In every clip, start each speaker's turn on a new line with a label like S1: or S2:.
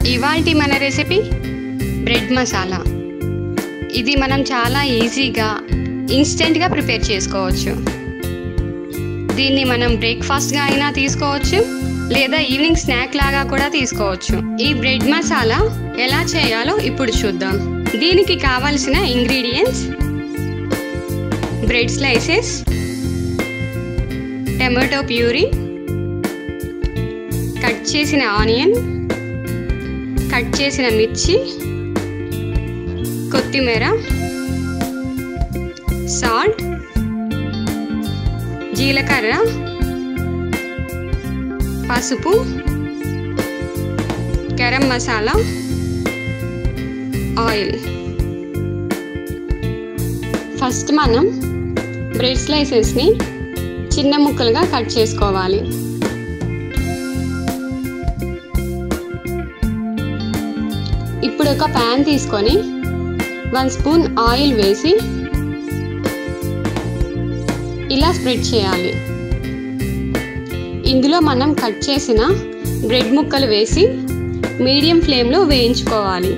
S1: ఇవాల్టి మన recipe bread masala ఇది మనం చాలా ఈజీగా ఇన్స్టెంట్గా ప్రిపేర్ చేసుకోవచ్చు దీన్ని మనం బ్రేక్ఫాస్ట్గా అయినా తీసుకోవచ్చు లేదా ఈవినింగ్ స్నాక్ లాగా కూడా తీసుకోవచ్చు ఈ బ్రెడ్ మసాలా ఎలా చేయాలో ఇప్పుడు చూద్దాం దీనికి కావలసిన ingredients bread slices tomato puree cut చేసిన ఆనియన్ కట్ చేసిన మిర్చి కొత్తిమీర సాల్ట్ జీలకర్ర పసుపు గరం మసాలా ఆయిల్ ఫస్ట్ మనం బ్రెడ్ స్లైసెస్ని చిన్న ముక్కలుగా కట్ చేసుకోవాలి ఇప్పుడు ఒక ప్యాన్ తీసుకొని వన్ స్పూన్ ఆయిల్ వేసి ఇలా స్ప్రెడ్ చేయాలి ఇందులో మనం కట్ చేసిన బ్రెడ్ ముక్కలు వేసి మీడియం ఫ్లేమ్లో వేయించుకోవాలి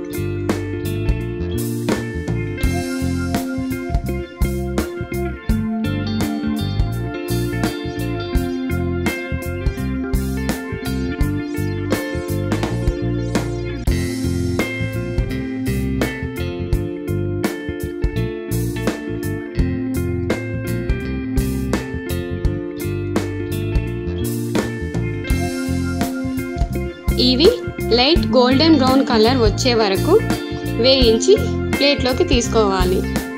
S1: ఇవి లైట్ గోల్డెన్ బ్రౌన్ కలర్ వచ్చే వరకు వేయించి ప్లేట్లోకి తీసుకోవాలి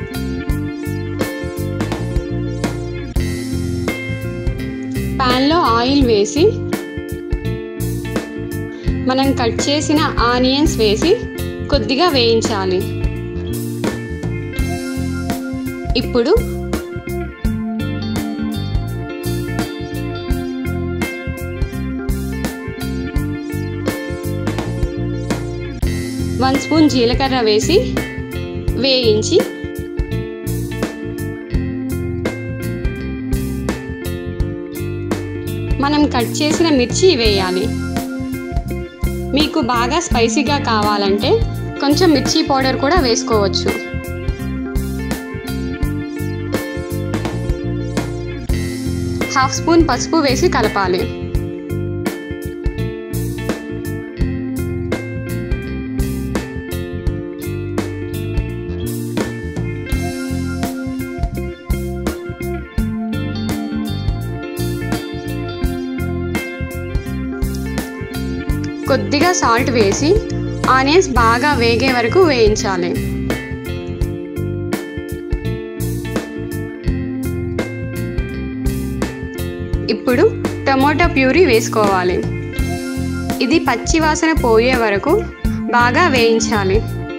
S1: ప్యాన్లో ఆయిల్ వేసి మనం కట్ చేసిన ఆనియన్స్ వేసి కొద్దిగా వేయించాలి ఇప్పుడు వన్ స్పూన్ జీలకర్ర వేసి వేయించి మనం కట్ చేసిన మిర్చి వేయాలి మీకు బాగా స్పైసీగా కావాలంటే కొంచెం మిర్చి పౌడర్ కూడా వేసుకోవచ్చు హాఫ్ స్పూన్ పసుపు వేసి కలపాలి కొద్దిగా సాల్ట్ వేసి ఆనియన్స్ బాగా వేగే వరకు వేయించాలి ఇప్పుడు టమోటా ప్యూరీ వేసుకోవాలి ఇది పచ్చి వాసన పోయే వరకు బాగా వేయించాలి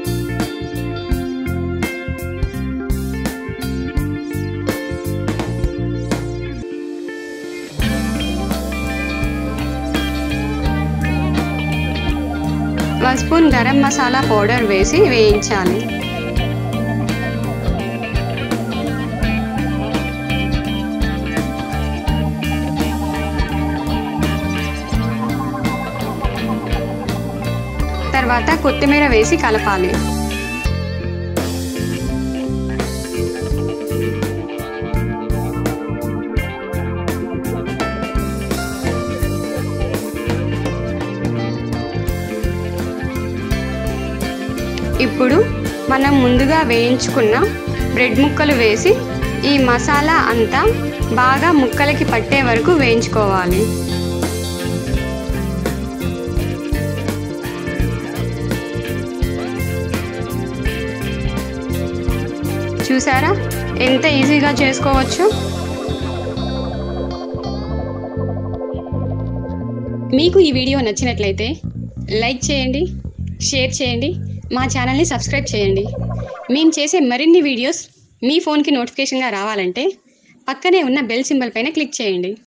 S1: one spoon garam masala powder వేసి వేయించాలి తర్వాత కొత్తిమీర వేసి కలపాలి ఇప్పుడు మనం ముందుగా వేయించుకున్న బ్రెడ్ ముక్కలు వేసి ఈ మసాలా అంతా బాగా ముక్కలకి పట్టే వరకు వేయించుకోవాలి చూసారా ఎంత ఈజీగా చేసుకోవచ్చు మీకు ఈ వీడియో నచ్చినట్లయితే లైక్ చేయండి షేర్ చేయండి మా ఛానల్ని సబ్స్క్రైబ్ చేయండి మేము చేసే మరిన్ని వీడియోస్ మీ ఫోన్కి నోటిఫికేషన్గా రావాలంటే పక్కనే ఉన్న బెల్ సింబల్ పైన క్లిక్ చేయండి